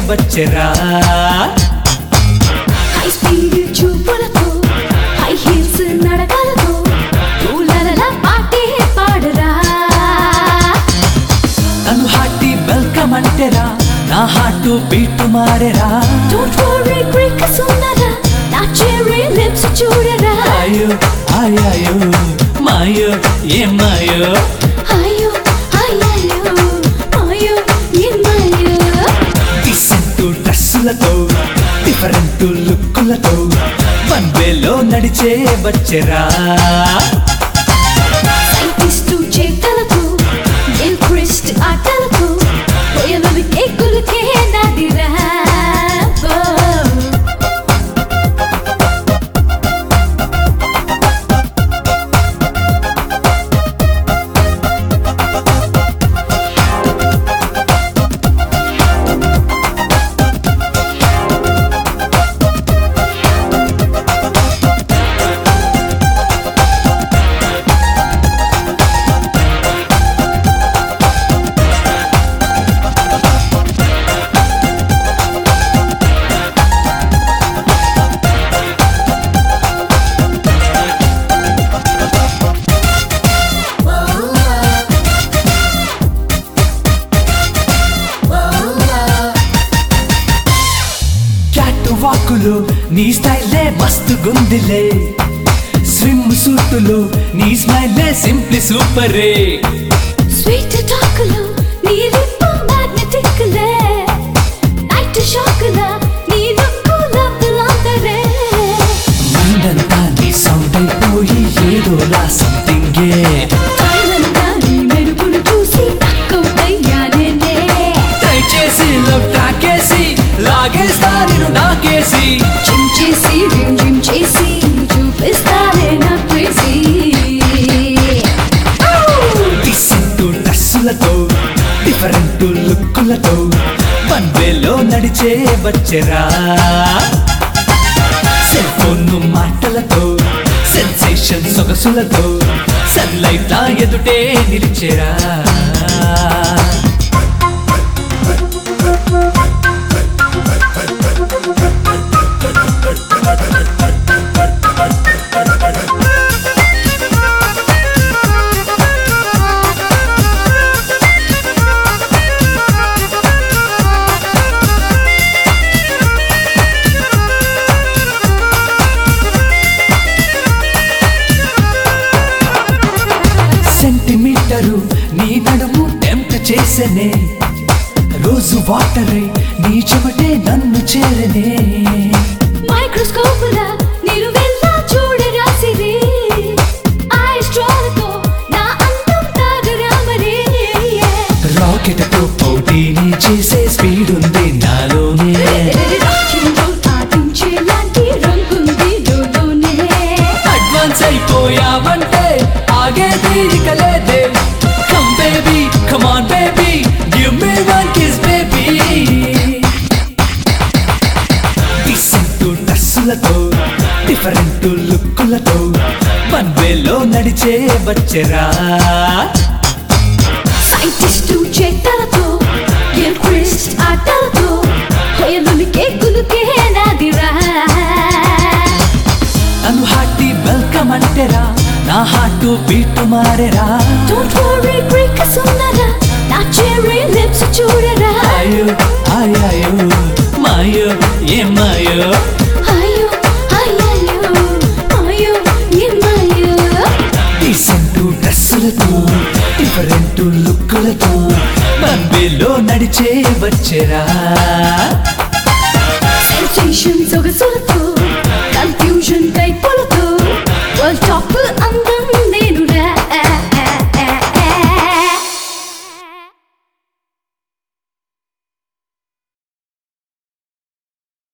వచ్చెరా high speed చూపులతో high heels నడకలతో పూలల పాటే పాడరా తను హార్టీ వెల్కమ్ అంటేరా నా హార్ట్ బీట్ మారెరా డోంట్ వరీ బ్రేక్ సుందరా నా చెర్రీ లిప్స్ చూడరా అయ్యో అయ్యో మాయో ఏ మాయో అయ్యో అయ్యయ్యో అయ్యో ఏమయ్యో డీసెంట్ డ్రెస్సులతో డిఫరెంట్ లుక్కులతో వన్ వేలో నడిచే వచ్చెరా సైంటిస్టు చేతలతో ఎల్ క్రిస్ట్ ఆటలతో పోయలవి కేకులకే నాదిరా ఓ. క్యాట్ వాకులు నీ స్టైలే మస్తు గుందిలే స్విమ్ సూటులు నీ స్మైలే సింప్లీ సూపరే స్వీట్ టాకులు నీ లిప్ మ్యాగ్నెటిక్లే నైట్ షాకుల నీ లుక్కుల పిలాంతరే ముందంతా నీ సౌండ్ అయిపోయి ఏదోలా సంథింగే తాయిలంతా నీ మెరుపులు చూసి తక్కువయ్యానే ట్రై చేసి లవ్ టాకేసి లాగేస్తా నేను నాకేసి జిమ్ చేసి రిమ్ జిమ్ చేసి చూపిస్తానే నా క్రేజీ డీసెంట్ డ్రెస్సులతో డిఫరెంట్ లుక్కులతో వన్ వేలో నడిచే వచ్చెరా సెల్ ఫోన్ మాటలతో సెన్సేషన్ సొగసులతో సన్లైట్ లా ఎదుటే నిలిచెరా సెంటీమీటరు నీ నడుము టెంప్ట్ చేసనే రోజు వాటరై నీ చెమటే నన్ను చేరనే మైక్రోస్కోపుల నిలువెల్లా చూడరాసిరి ఐస్ట్రాలతో నా అందం తాగరామరే రాకెట్ తో పోటీని చేసే స్పీడ్ ఉంది నాలోనే ఆటించేలాంటి రంగుంది లోలోనే అడ్వాన్స్ అయిపోయావంటే ఆగే తీరిక లేదే come baby come on baby give me one kiss baby decent డ్రెస్సులతో డిఫరెంట్ లుక్కులతో వన్ వేలో నడిచే వచ్చెరా సైంటిస్టు చేతలతో ఎల్ క్రిస్ట్ ఆటలతో హొయలుని కేకులుకే నాదిరా తను హార్టీ వెల్కమ్ అంటేరా నా హార్ట్ బీట్ మారెరా డోంట్ వరీ బ్రేక్ సుందరా నా చెర్రీ లిప్స్ చూడరా అయ్యో అయ్యో మాయో ఏ మాయో అయ్యో అయ్యయ్యో అయ్యో ఏమయ్యో డీసెంట్ డ్రెస్సులతో డిఫరెంట్ లుక్కులతో బంబేలో నడిచే వచ్చెరా